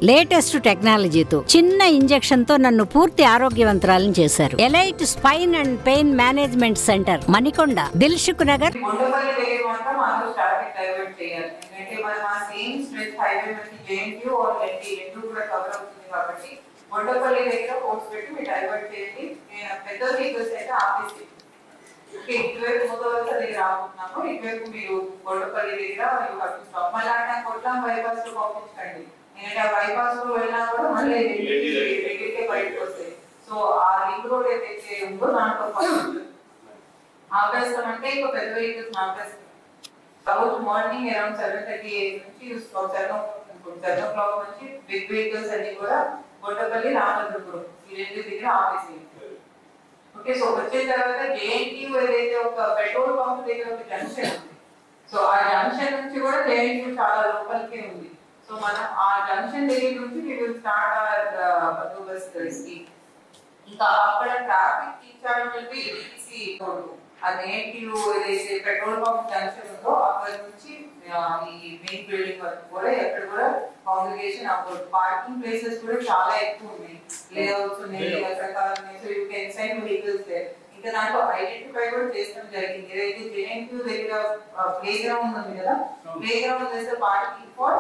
Latest టెక్నాలజీతో చిన్న injection తో నన్ను పూర్తి ఆరోగ్యవంతురాలను చేశారు elite spine and pain management centre Manikonda Dilsukhnagar Kondapalli దగ్గర మాత్రం అందరూ ట్రాఫిక్ డైవర్ట్ చేయాలి ఎందుకంటే మనం ఆ సేమ్ స్ట్రెచ్ హైవే మనకి జేఎన్యూ ఆర్ ఎన్టీ రెండు కూడా కవర్ అవుతుంది కాబట్టి కొండపల్లి దగ్గర పోస్ట్ పెట్టి మీరు డైవర్ట్ చేయండి నేను పెద్ద వెహికల్స్ అయితే ఆపేసి ఓకే ఇటువైపు మూడవలస దగ్గర ఆపుతున్నాము ఇటువైపు మీరు కొండపల్లి దగ్గర you have to stop. మళ్ళీ అంటే కొట్లం బైపాస్ లో పంపించండి ఎందుకంటే ఆ బైపాస్ లో వెళ్ళినా కూడా మళ్ళీ దగ్గరికి బయటకు వస్తాయి సో ఆ రింగ్ రోడ్ ఏదైతే ఉందో దాంట్లో పంపించండి ఆపేస్తాం అంటే ఇంకో పెద్ద వెహికల్స్ ఆపేస్తాం రోజు మార్నింగ్ అరౌండ్ సెవెన్ థర్టీ నుంచి సెవెన్ సెవెన్ ఓ క్లాక్ నుంచి బిగ్ వెహికల్స్ అన్ని కూడా గొడ్డపల్లి రామచంద్రపురం ఈ రెండు దగ్గర ఆపేసి ఓకే సో వచ్చిన తర్వాత జేఎన్టీ ఏదైతే ఒక పెట్రోల్ పంప్ దగ్గర ఒక జంక్షన్ ఉంది సో ఆ జంక్షన్ నుంచి కూడా జేఎన్టీ చాలా లోపలికి ఉంది సో మనం ఆ జంక్షన్ దగ్గర నుంచి we will start our బందోబస్తు స్కీమ్ ఇంకా అక్కడ ట్రాఫిక్ ఇన్ఛార్జ్ వెళ్ళి ఈసీ రోడ్డు అది ఏంటిలు ఏదైతే పెట్రోల్ పంప్ జంక్షన్ ఉందో అక్కడ నుంచి ఆ, ఈ మెయిన్ బిల్డింగ్ వరకు కూడా ఎక్కడ కూడా కాంగ్రిగేషన్ అవ్వదు పార్కింగ్ ప్లేసెస్ కూడా చాలా ఎక్కువ ఉన్నాయి లేఅవుట్స్ ఉన్నాయి రకరకాల ఉన్నాయి so you can send vehicles ఇంకా దాంట్లో ఐడెంటిఫై కూడా చేస్తాం జరిగింది ఏదైతే జేఎన్క్యూ దగ్గర ప్లే గ్రౌండ్ ఉంది కదా ప్లే గ్రౌండ్ చేస్తే పార్కింగ్ ఫర్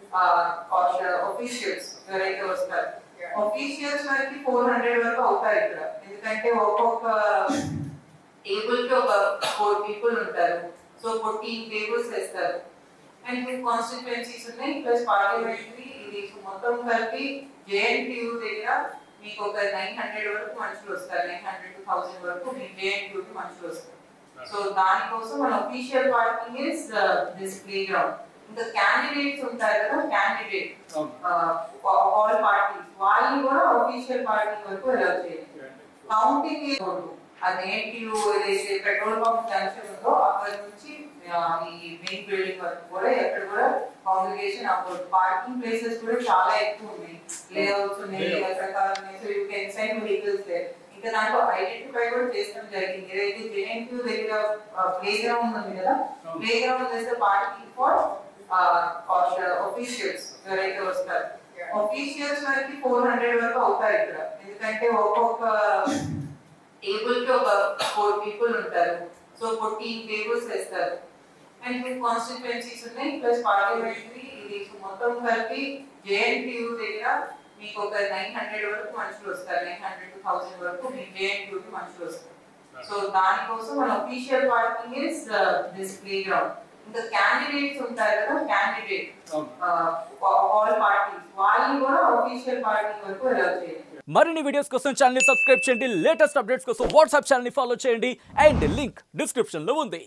ఒఫీషియల్స్ ఎవరైతే వస్తారు ఒఫీషియల్స్ వరకు ఫోర్ హండ్రెడ్ వరకు అవుతారు ఇక్కడ ఎందుకంటే ఒక్కొక్క టేబుల్ కి ఒక ఫోర్ పీపుల్ ఉంటారు సో ఫోర్టీన్ టేబుల్స్ వేస్తారు అండ్ కాన్స్టిట్యుయెన్సీస్ ఉన్నాయి ప్లస్ పార్లమెంటరీ ఇది మొత్తం కలిపి జేఎన్టీయూ దగ్గర మీకు ఒక నైన్ హండ్రెడ్ వరకు మనుషులు వస్తారు నైన్ హండ్రెడ్ టు థౌసండ్ వరకు మీ జేఎన్టీయూ కి మనుషులు వస్తారు సో దానికోసం మన official parking is this play ground ఇంకా క్యాండిడేట్స్ ఉంటారు కదా క్యాండిడేట్ ఆల్ పార్టీస్ వాళ్ళని కూడా ఒఫీషియల్ పార్కింగ్ వరకు అలౌ చేయాలి కౌంటింగ్ రోడ్డు అదేంటిలు ఏదైతే పెట్రోల్ పంప్ జంక్షన్ ఉందో అక్కడ నుంచి ఆ, ఈ మెయిన్ బిల్డింగ్ వరకు కూడా ఎక్కడ కూడా కాంగ్రిగేషన్ అవ్వదు పార్కింగ్ ప్లేసెస్ కూడా చాలా ఎక్కువ ఉన్నాయి లేఅవుట్స్ ఉన్నాయి రకరకాల ఉన్నాయి so you can send vehicles ఇంకా దాంట్లో ఐడెంటిఫై కూడా చేస్తాం జరిగింది ఏదైతే జేఎన్క్యూ దగ్గర ప్లే గ్రౌండ్ ఉంది కదా ప్లే గ్రౌండ్ చేస్తే పార్కింగ్ ఫర్ ఒఫీషియల్స్ ఎవరైతే వస్తారు ఒఫీషియల్స్ వరకు ఫోర్ హండ్రెడ్ వరకు అవుతారు ఇక్కడ ఎందుకంటే ఒక్కొక్క టేబుల్ కి ఒక ఫోర్ పీపుల్ ఉంటారు సో ఫోర్టీన్ టేబుల్స్ వేస్తారు అండ్ కాన్స్టిట్యుయెన్సీస్ ఉన్నాయి ప్లస్ పార్లమెంటరీ ఇది మొత్తం కలిపి జేఎన్టీయూ దగ్గర మీకు ఒక నైన్ హండ్రెడ్ వరకు మనుషులు వస్తారు నైన్ హండ్రెడ్ టు థౌసండ్ వరకు మీ జేఎన్టీయూ కి మనుషులు వస్తారు సో దానికోసం మన official parking is this play ground ఇంకా క్యాండిడేట్స్ ఉంటారు కదా క్యాండిడేట్ ఆల్ పార్టీస్ వాళ్ళని కూడా ఒఫీషియల్ పార్కింగ్ వరకు అలౌ చేయాలి మరిన్ని వీడియోస్ కోసం ఛానల్ సబ్స్క్రైబ్ చేయండి లేటెస్ట్ అప్డేట్స్ కోసం వాట్సాప్ ఛానల్ ఫాలో చేయండి అండ్ లింక్ డిస్క్రిప్షన్ లో ఉంది